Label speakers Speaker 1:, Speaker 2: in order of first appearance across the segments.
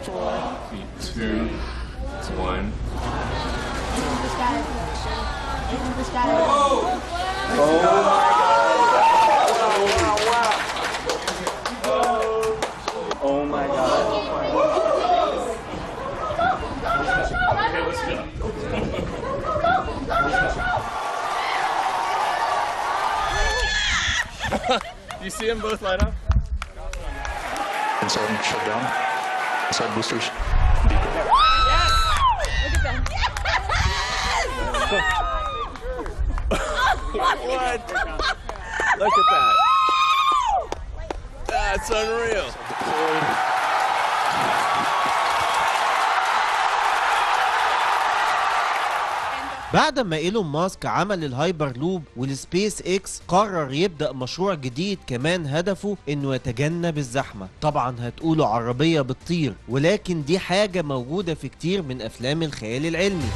Speaker 1: four.
Speaker 2: two, one.
Speaker 1: Into the sky direction. Into the sky direction.
Speaker 3: Oh my god.
Speaker 2: Okay, let's go. you see them both light up?
Speaker 4: Inside shut down. Inside boosters.
Speaker 2: What? Look at that. That's unreal.
Speaker 5: بعد ما ايلون ماسك عمل الهايبر لوب والسبيس اكس قرر يبدأ مشروع جديد كمان هدفه انه يتجنب الزحمة طبعا هتقولوا عربية بتطير ولكن دي حاجة موجودة في كتير من افلام الخيال العلمي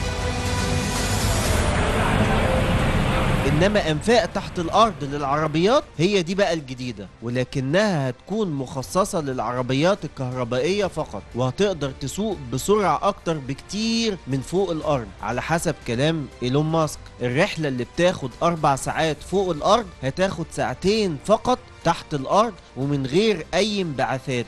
Speaker 5: انما انفاق تحت الارض للعربيات هي دي بقى الجديده ولكنها هتكون مخصصه للعربيات الكهربائيه فقط وهتقدر تسوق بسرعه اكتر بكتير من فوق الارض على حسب كلام ايلون ماسك الرحله اللي بتاخد اربع ساعات فوق الارض هتاخد ساعتين فقط تحت الارض ومن غير اي انبعاثات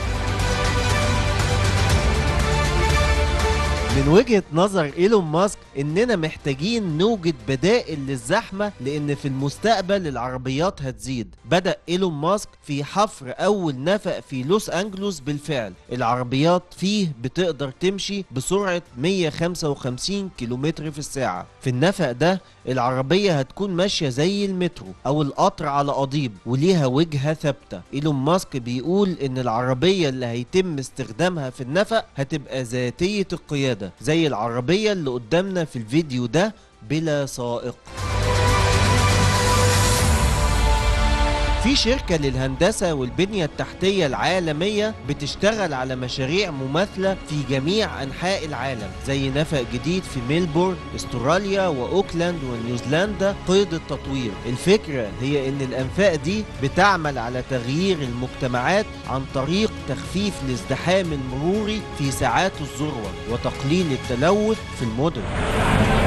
Speaker 5: من وجهة نظر ايلون ماسك اننا محتاجين نوجد بدائل للزحمة لان في المستقبل العربيات هتزيد بدأ ايلون ماسك في حفر اول نفق في لوس انجلوس بالفعل العربيات فيه بتقدر تمشي بسرعة 155 كيلومتر في الساعة في النفق ده العربية هتكون ماشية زي المترو او القطر على قضيب وليها وجهة ثابتة ايلون ماسك بيقول ان العربية اللي هيتم استخدامها في النفق هتبقى ذاتية القيادة زي العربية اللي قدامنا في الفيديو ده بلا سائق في شركة للهندسة والبنية التحتية العالمية بتشتغل على مشاريع مماثلة في جميع أنحاء العالم زي نفق جديد في ميلبورن استراليا وأوكلاند ونيوزيلندا قيد التطوير الفكرة هي أن الأنفاق دي بتعمل على تغيير المجتمعات عن طريق تخفيف الازدحام المروري في ساعات الذروة وتقليل التلوث في المدن